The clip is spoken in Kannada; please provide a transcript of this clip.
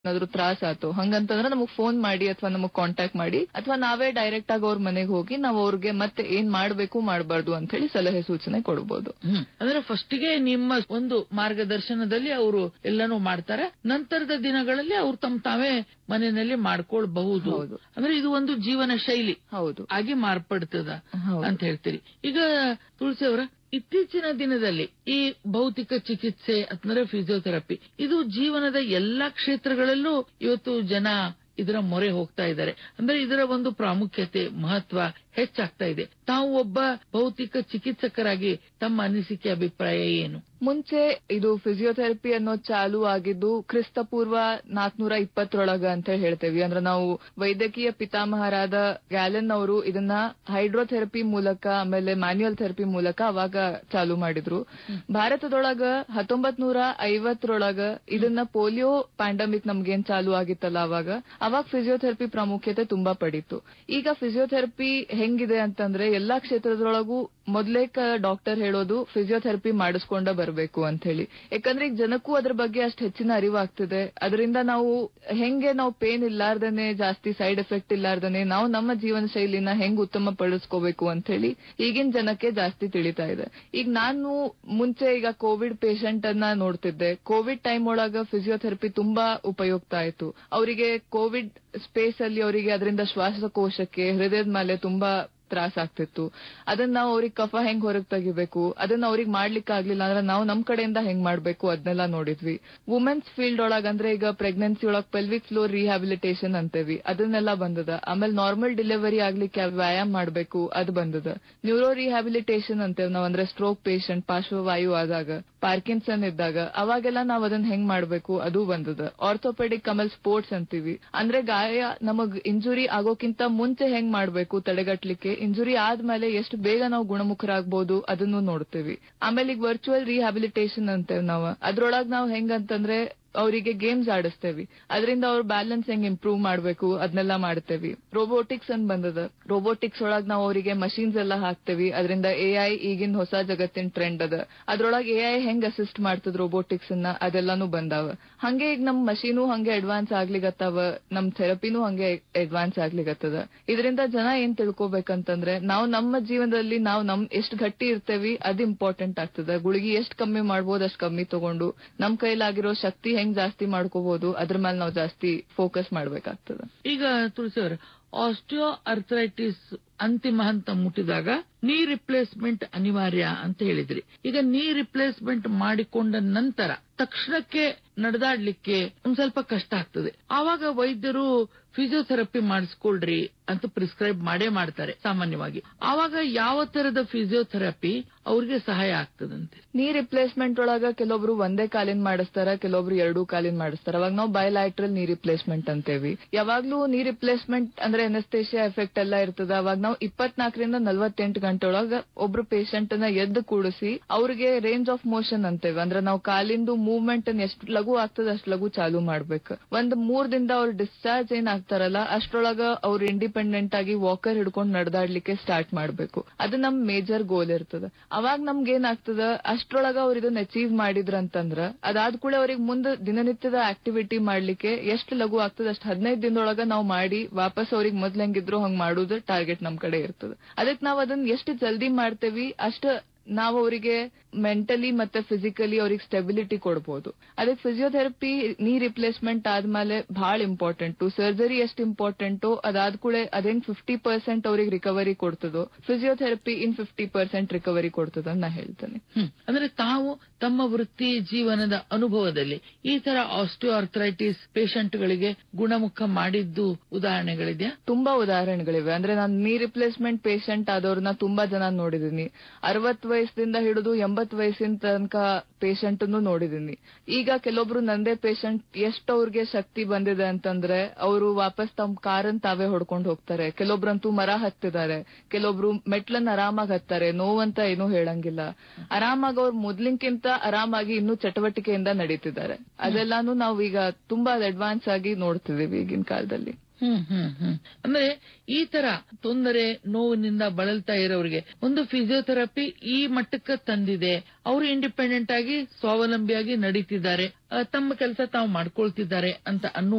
ಏನಾದ್ರು ತ್ರಾಸ ಆತು ಹಂಗಂತಂದ್ರೆ ನಮಗ್ ಫೋನ್ ಮಾಡಿ ಅಥವಾ ನಮಗ್ ಕಾಂಟ್ಯಾಕ್ಟ್ ಮಾಡಿ ಅಥವಾ ನಾವೇ ಡೈರೆಕ್ಟ್ ಆಗಿ ಅವ್ರ ಮನೆಗೆ ಹೋಗಿ ನಾವು ಅವ್ರಿಗೆ ಮತ್ತೆ ಏನ್ ಮಾಡ್ಬೇಕು ಮಾಡಬಾರ್ದು ಅಂತ ಹೇಳಿ ಸಲಹೆ ಸೂಚನೆ ಕೊಡಬಹುದು ಹ್ಮ್. ಅಂದ್ರೆ ಫಸ್ಟಿಗೆ ನಿಮ್ಮ ಒಂದು ಮಾರ್ಗದರ್ಶನದಲ್ಲಿ ಅವರು ಎಲ್ಲಾನು ಮಾಡ್ತಾರೆ ನಂತರದ ದಿನಗಳಲ್ಲಿ ಅವ್ರು ತಮ್ಮ ತಾವೇ ಮನೆಯಲ್ಲಿ ಮಾಡ್ಕೊಳ್ಬಹುದು ಹೌದು. ಅಂದ್ರೆ ಅಂದ್ರೆ ಇದು ಒಂದು ಜೀವನ ಶೈಲಿ ಹೌದು ಆಗಿ ಮಾರ್ಪಡ್ತದ ಹೌದು. ಅಂತ ಹೇಳ್ತೀರಿ ಈಗ ತುಳಸಿ ಅವರ ಇತ್ತೀಚಿನ ದಿನದಲ್ಲಿ ಈ ಭೌತಿಕ ಚಿಕಿತ್ಸೆ ಅಂದ್ರೆ ಫಿಸಿಯೋಥೆರಪಿ ಇದು ಜೀವನದ ಎಲ್ಲಾ ಕ್ಷೇತ್ರಗಳಲ್ಲೂ ಇವತ್ತು ಜನ ಇದರ ಮೊರೆ ಹೋಗ್ತಾ ಇದ್ದಾರೆ ಅಂದ್ರೆ ಇದರ ಒಂದು ಪ್ರಾಮುಖ್ಯತೆ ಮಹತ್ವ ಹೆಚ್ಚಾಗ್ತಾ ಇದೆ ತಾವು ಒಬ್ಬ ಭೌತಿಕ ಚಿಕಿತ್ಸಕರಾಗಿ ತಮ್ಮ ಅನಿಸಿಕೆ ಅಭಿಪ್ರಾಯ ಏನು ಮುಂಚೆ ಇದು ಫಿಸಿಯೋಥೆರಪಿ ಅನ್ನೋ ಚಾಲು ಆಗಿದ್ದು ಕ್ರಿಸ್ತ ಪೂರ್ವ ನಾಲ್ಕನೂರ ಇಪ್ಪತ್ತರೊಳಗ ಅಂತ ಹೇಳಿ ಹೇಳ್ತೇವಿ ಅಂದ್ರೆ ನಾವು ವೈದ್ಯಕೀಯ ಪಿತಾಮಹರಾದ ಗ್ಯಾಲೆನ್ ಅವರು ಇದನ್ನ ಹೈಡ್ರೋಥೆರಪಿ ಮೂಲಕ ಆಮೇಲೆ ಮ್ಯಾನ್ಯುಯಲ್ ಥೆರಪಿ ಮೂಲಕ ಅವಾಗ ಚಾಲು ಮಾಡಿದ್ರು ಭಾರತದೊಳಗ ಹತ್ತೊಂಬತ್ ನೂರ ಐವತ್ತರೊಳಗ ಇದನ್ನ ಪೋಲಿಯೋ ಪ್ಯಾಂಡಮಿಕ್ ನಮ್ಗೇನ್ ಚಾಲು ಆಗಿತ್ತಲ್ಲ ಅವಾಗ ಅವಾಗ ಫಿಸಿಯೋಥೆರಪಿ ಪ್ರಾಮುಖ್ಯತೆ ತುಂಬಾ ಪಡೀತು ಈಗ ಫಿಸಿಯೋಥೆರಪಿ ಹೆಂಗಿದೆ ಅಂತಂದ್ರೆ ಎಲ್ಲಾ ಕ್ಷೇತ್ರದೊಳಗೂ ಮೊದ್ಲೇಕ ಡಾಕ್ಟರ್ ಹೇಳೋದು ಫಿಸಿಯೋಥೆರಪಿ ಮಾಡಿಸ್ಕೊಂಡ ಬರ್ಬೇಕು ಅಂತ ಹೇಳಿ ಯಾಕಂದ್ರೆ ಈಗ ಜನಕ್ಕೂ ಅದ್ರ ಬಗ್ಗೆ ಅಷ್ಟು ಹೆಚ್ಚಿನ ಅರಿವಾಗ್ತಿದೆ ಅದರಿಂದ ನಾವು ಹೆಂಗೆ ನಾವು ಪೇನ್ ಇಲ್ಲಾರ್ದನೆ ಜಾಸ್ತಿ ಸೈಡ್ ಎಫೆಕ್ಟ್ ಇಲ್ಲಾರ್ದನೆ ನಾವು ನಮ್ಮ ಜೀವನ ಶೈಲಿನ ಹೆಂಗ್ ಉತ್ತಮ ಪಡಿಸ್ಕೋಬೇಕು ಅಂತ ಹೇಳಿ ಈಗಿನ ಜನಕ್ಕೆ ಜಾಸ್ತಿ ತಿಳಿತಾ ಇದೆ ಈಗ ನಾನು ಮುಂಚೆ ಈಗ ಕೋವಿಡ್ ಪೇಷಂಟ್ ಅನ್ನ ನೋಡ್ತಿದ್ದೆ ಕೋವಿಡ್ ಟೈಮ್ ಒಳಗ ಫಿಸಿಯೋಥೆರಪಿ ತುಂಬಾ ಉಪಯುಕ್ತ ಆಯ್ತು ಅವರಿಗೆ ಕೋವಿಡ್ ಸ್ಪೇಸ್ ಅಲ್ಲಿ ಅವರಿಗೆ ಅದರಿಂದ ಶ್ವಾಸಕೋಶಕ್ಕೆ ಹೃದಯದ ಮೇಲೆ ತುಂಬಾ ತ್ರಾಸ ಆಗ್ತಿತ್ತು ಅದನ್ನ ನಾವು ಅವ್ರಿಗೆ ಕಫ ಹೆಂಗ್ ಹೊರಗ್ ತೆಗಿಬೇಕು ಅದನ್ನ ಅವ್ರಿಗೆ ಮಾಡ್ಲಿಕ್ಕೆ ಆಗ್ಲಿಲ್ಲ ಅಂದ್ರೆ ನಾವು ನಮ್ ಕಡೆಯಿಂದ ಹೆಂಗ್ ಮಾಡ್ಬೇಕು ಅದನ್ನೆಲ್ಲ ನೋಡಿದ್ವಿ ವುಮೆನ್ಸ್ ಫೀಲ್ಡ್ ಒಳಗ್ ಅಂದ್ರೆ ಈಗ ಪ್ರೆಗ್ನೆನ್ಸಿ ಒಳಗ್ ಪೆಲ್ವಿಕ್ ಫ್ಲೋರ್ ರಿಹ್ಯಾಬಿಲಿಟೇಷನ್ ಅಂತೇವಿ ಅದನ್ನೆಲ್ಲ ಬಂದದ ಆಮೇಲೆ ನಾರ್ಮಲ್ ಡೆಲಿವರಿ ಆಗ್ಲಿಕ್ಕೆ ವ್ಯಾಯಾಮ ಮಾಡ್ಬೇಕು ಅದು ಬಂದದ ನ್ಯೂರೋ ರಿಹ್ಯಾಬಿಲಿಟೇಷನ್ ಅಂತೇವ್ ನಾವ್ ಅಂದ್ರೆ ಸ್ಟ್ರೋಕ್ ಪೇಷಂಟ್ ಪಾರ್ಶ್ವವಾಯು ಆದಾಗ ಪಾರ್ಕಿನ್ಸನ್ ಇದ್ದಾಗ ಅವಾಗೆಲ್ಲ ನಾವ್ ಅದನ್ನ ಹೆಂಗ್ ಮಾಡ್ಬೇಕು ಅದು ಬಂದದ ಆರ್ಥೋಪೆಡಿಕ್ ಆಮೇಲೆ ಸ್ಪೋರ್ಟ್ಸ್ ಅಂತೀವಿ ಅಂದ್ರೆ ಗಾಯ ನಮಗ್ ಇಂಜುರಿ ಆಗೋಕ್ಕಿಂತ ಮುಂಚೆ ಹೆಂಗ್ ಮಾಡ್ಬೇಕು ತಡೆಗಟ್ಲಿಕ್ಕೆ ಇಂಜುರಿ ಆದ್ಮೇಲೆ ಎಷ್ಟು ಬೇಗ ನಾವು ಗುಣಮುಖರಾಗಬಹುದು ಅದನ್ನು ನೋಡ್ತೀವಿ ಆಮೇಲೆ ಈಗ ವರ್ಚುವಲ್ ರಿಹ್ಯಾಬಿಲಿಟೇಷನ್ ಅಂತೇವ್ ನಾವು ಅದ್ರೊಳಗ್ ನಾವ್ ಹೆಂಗಂತಂದ್ರೆ ಅವರಿಗೆ ಗೇಮ್ಸ್ ಆಡಿಸ್ತೇವಿ ಅದರಿಂದ ಅವ್ರ ಬ್ಯಾಲೆನ್ಸ್ ಹೆಂಗ್ ಇಂಪ್ರೂವ್ ಮಾಡ್ಬೇಕು ಅದನ್ನೆಲ್ಲ ಮಾಡ್ತೇವಿ ರೋಬೋಟಿಕ್ಸ್ ಅಂತ ಬಂದದ ರೋಬೋಟಿಕ್ಸ್ ಒಳಗ್ ನಾವು ಅವರಿಗೆ ಮಷೀನ್ಸ್ ಎಲ್ಲ ಹಾಕ್ತೇವಿ ಅದರಿಂದ ಎ ಐ ಈಗಿನ ಹೊಸ ಜಗತ್ತಿನ ಟ್ರೆಂಡ್ ಅದ ಅದ್ರೊಳಗೆ ಎ ಐ ಹೆಂಗ್ ಅಸಿಸ್ಟ್ ಮಾಡ್ತದ ರೋಬೋಟಿಕ್ಸ್ ಅನ್ನ ಅದೆಲ್ಲಾನು ಬಂದಾವ ಹಂಗೆ ಈಗ ನಮ್ ಮಷೀನು ಹಂಗೆ ಅಡ್ವಾನ್ಸ್ ಆಗ್ಲಿಗತ್ತಾವ ನಮ್ ಥೆರಪಿನೂ ಹಂಗೆ ಅಡ್ವಾನ್ಸ್ ಆಗ್ಲಿಗತ್ತದ ಇದರಿಂದ ಜನ ಏನ್ ತಿಳ್ಕೊಬೇಕಂತಂದ್ರೆ ನಾವು ನಮ್ಮ ಜೀವನದಲ್ಲಿ ನಾವು ನಮ್ ಎಷ್ಟ್ ಗಟ್ಟಿ ಇರ್ತೇವಿ ಅದ್ ಇಂಪಾರ್ಟೆಂಟ್ ಆಗ್ತದ ಗುಳಿಗೆ ಎಷ್ಟ್ ಕಮ್ಮಿ ಮಾಡ್ಬೋದು ಅಷ್ಟ್ ಕಮ್ಮಿ ತಗೊಂಡು ನಮ್ ಕೈಲಾಗಿರೋ ಶಕ್ತಿ ಹೆಂಗ್ ಜಾಸ್ತಿ ಮಾಡ್ಕೋಬಹುದು ಅದ್ರ ಮೇಲೆ ನಾವು ಜಾಸ್ತಿ ಫೋಕಸ್ ಮಾಡ್ಬೇಕಾಗ್ತದ ಈಗ ತುಳಸಿ ಅವರ ಆಸ್ಟಿಯೋ ಅರ್ಥರೈಟಿಸ್ ಅಂತಿಮ ಹಂತ ಮುಟ್ಟಿದಾಗ ನೀ ರಿಪ್ಲೇಸ್ಮೆಂಟ್ ಅನಿವಾರ್ಯ ಅಂತ ಹೇಳಿದ್ರಿ ಈಗ ನೀ ರಿಪ್ಲೇಸ್ಮೆಂಟ್ ಮಾಡಿಕೊಂಡ ನಂತರ ತಕ್ಷಣಕ್ಕೆ ನಡೆದಾಡ್ಲಿಕ್ಕೆ ಒಂದ್ ಸ್ವಲ್ಪ ಕಷ್ಟ ಆಗ್ತದೆ ಆವಾಗ ವೈದ್ಯರು ಫಿಸಿಯೋಥೆರಪಿ ಮಾಡಿಸ್ಕೊಳ್ರಿ ಅಂತ ಪ್ರಿಸ್ಕ್ರೈಬ್ ಮಾಡೇ ಮಾಡ್ತಾರೆ ಸಾಮಾನ್ಯವಾಗಿ ಆವಾಗ ಯಾವ ತರದ ಫಿಸಿಯೋಥೆರಪಿ ಅವ್ರಿಗೆ ಸಹಾಯ ಆಗ್ತದಂತೆ ನೀ ರಿಪ್ಲೇಸ್ಮೆಂಟ್ ಒಳಗ ಕೆಲವೊಬ್ರು ಒಂದೇ ಕಾಲಿನ ಮಾಡಿಸ್ತಾರ ಕೆಲವೊಬ್ರು ಎರಡೂ ಕಾಲಿನ ಮಾಡಿಸ್ತಾರ ಅವಾಗ ನಾವು ಬಯಲಾಟ್ರಲ್ ನೀ ರಿಪ್ಲೇಸ್ಮೆಂಟ್ ಅಂತೇವಿ ಯಾವಾಗ್ಲೂ ನೀ ರಿಪ್ಲೇಸ್ಮೆಂಟ್ ಅಂದ್ರೆ ಎನಸ್ತೇಷಿಯಾ ಎಫೆಕ್ಟ್ ಎಲ್ಲ ಇರ್ತದ ಅವಾಗ ನಾವು ಇಪ್ಪತ್ನಾಲ್ಕರಿಂದ ನಲ್ವತ್ತೆಂಟು ಗಂಟೆ ಒಳಗ ಒಬ್ರು ಪೇಷಂಟ್ ನ ಎದ್ದು ಕೂಡಿಸಿ ಅವ್ರಿಗೆ ರೇಂಜ್ ಆಫ್ ಮೋಷನ್ ಅಂತೇವೆ ಅಂದ್ರೆ ನಾವು ಕಾಲಿಂದು ಮೂವ್ಮೆಂಟ್ ಅನ್ನ ಎಷ್ಟು ಲಘು ಆಗ್ತದ ಅಷ್ಟು ಲಘು ಚಾಲು ಮಾಡ್ಬೇಕು ಒಂದ್ ಮೂರ್ ದಿನದ ಅವ್ರ ಡಿಸ್ಚಾರ್ಜ್ ಏನ್ ಆಗ್ತಾರಲ್ಲ ಅಷ್ಟ್ರೊಳಗ ಅವ್ರು ಇಂಡಿಪೆಂಡೆಂಟ್ ಆಗಿ ವಾಕರ್ ಹಿಡ್ಕೊಂಡು ನಡೆದಾಡ್ಲಿಕ್ಕೆ ಸ್ಟಾರ್ಟ್ ಮಾಡ್ಬೇಕು ಅದು ನಮ್ ಮೇಜರ್ ಗೋಲ್ ಇರ್ತದ ಅವಾಗ ನಮ್ಗೆ ಏನಾಗ್ತದ ಅಷ್ಟ್ರೊಳಗ ಅವ್ರ ಇದನ್ನ ಅಚೀವ್ ಮಾಡಿದ್ರಂತಂದ್ರ ಅದಾದ ಕೂಡ ಅವ್ರಿಗೆ ಮುಂದೆ ದಿನನಿತ್ಯದ ಆಕ್ಟಿವಿಟಿ ಮಾಡ್ಲಿಕ್ಕೆ ಎಷ್ಟು ಲಘು ಆಗ್ತದ ಅಷ್ಟ್ ಹದಿನೈದು ದಿನದೊಳಗ ನಾವು ಮಾಡಿ ವಾಪಸ್ ಅವ್ರಿಗೆ ಮೊದ್ಲು ಹೆಂಗಿದ್ರು ಹಂಗ್ ಮಾಡುದು ಟಾರ್ಗೆಟ್ ನಮ್ ಕಡೆ ಇರ್ತದ ಅದಕ್ಕೆ ನಾವ್ ಅದನ್ನ ಎಷ್ಟು ಜಲ್ದಿ ಮಾಡ್ತೇವಿ ಅಷ್ಟ ನಾವು ಅವರಿಗೆ ಮೆಂಟಲಿ ಮತ್ತೆ ಫಿಸಿಕಲಿ ಅವ್ರಿಗೆ ಸ್ಟೆಬಿಲಿಟಿ ಕೊಡ್ಬೋದು ಅದಕ್ಕೆ ಫಿಸಿಯೋಥೆರಪಿ ನೀ ರಿಪ್ಲೇಸ್ಮೆಂಟ್ ಆದ್ಮೇಲೆ ಬಹಳ ಇಂಪಾರ್ಟೆಂಟು ಸರ್ಜರಿ ಎಷ್ಟು ಇಂಪಾರ್ಟೆಂಟು ಅದಾದ ಕೂಡ ಅದೇನ್ ಫಿಫ್ಟಿ ಪರ್ಸೆಂಟ್ ಅವ್ರಿಗೆ ರಿಕವರಿ ಕೊಡ್ತದೋ physiotherapy in fifty percent recovery ಕೊಡ್ತದ ನಾ ಹೇಳ್ತೇನೆ ಹ್ಮ್. ಅಂದ್ರೆ ತಾವು ತಮ್ಮ ವೃತ್ತಿ ಜೀವನದ ಅನುಭವದಲ್ಲಿ ಈ ತರ ಆಸ್ಟಿಯೋ ಅರ್ಥರೈಟಿಸ್ ಗಳಿಗೆ ಗುಣಮುಖ ಮಾಡಿದ್ದು ಉದಾಹರಣೆಗಳಿದೆಯಾ ತುಂಬಾ ಉದಾಹರಣೆಗಳಿವೆ ಅಂದ್ರೆ ನಾನು ನೀ ರಿಪ್ಲೇಸ್ಮೆಂಟ್ ಪೇಷಂಟ್ ಆದವ್ರನ್ನ ತುಂಬಾ ಜನ ನೋಡಿದೀನಿ ಅರವತ್ ವಯಸ್ಸಿಂದ ಹಿಡಿದು ಎಂಬತ್ ವಯಸ್ಸಿನ ತನಕ ಪೇಷಂಟ್ ನೋಡಿದೀನಿ ಈಗ ಕೆಲವೊಬ್ರು ನಂದೇ ಪೇಷಂಟ್ ಎಷ್ಟು ಅವ್ರಿಗೆ ಶಕ್ತಿ ಬಂದಿದೆ ಅಂತಂದ್ರೆ ಅವರು ವಾಪಸ್ ತಮ್ಮ ಕಾರನ್ ತಾವೇ ಹೊಡ್ಕೊಂಡು ಹೋಗ್ತಾರೆ ಕೆಲವೊಬ್ರಂತೂ ಮರ ಹತ್ತಿದ್ದಾರೆ ಕೆಲವೊಬ್ರು ಮೆಟ್ಲನ್ನ ಆರಾಮಾಗಿ ಹತ್ತಾರೆ ನೋವಂತ ಏನೂ ಹೇಳಂಗಿಲ್ಲ ಆರಾಮಾಗಿ ಅವ್ರು ಮೊದ್ಲಿನ್ಕಿಂತ ಆರಾಮಾಗಿ ಇನ್ನೂ ಚಟುವಟಿಕೆಯಿಂದ ನಡೀತಿದ್ದಾರೆ ಅದೆಲ್ಲಾನು ನಾವು ಈಗ ತುಂಬಾ ಅಡ್ವಾನ್ಸ್ ಆಗಿ ನೋಡ್ತಿದೀವಿ ಈಗಿನ ಕಾಲದಲ್ಲಿ ಹ್ಮ್ ಹ್ಮ್ ಹ್ಮ್ ಅಂದ್ರೆ ಈ ತರ ತೊಂದರೆ ನೋವಿನಿಂದ ಬಳಲ್ತಾ ಇರೋರಿಗೆ ಒಂದು ಫಿಸಿಯೋಥೆರಪಿ ಈ ಮಟ್ಟಕ್ಕೆ ತಂದಿದೆ ಅವರು ಇಂಡಿಪೆಂಡೆಂಟ್ ಆಗಿ ಸ್ವಾವಲಂಬಿಯಾಗಿ ನಡೀತಿದ್ದಾರೆ ಆ, ತಮ್ಮ ಕೆಲಸ ತಾವು ಮಾಡ್ಕೊಳ್ತಿದ್ದಾರೆ ಅಂತ ಅನ್ನುವ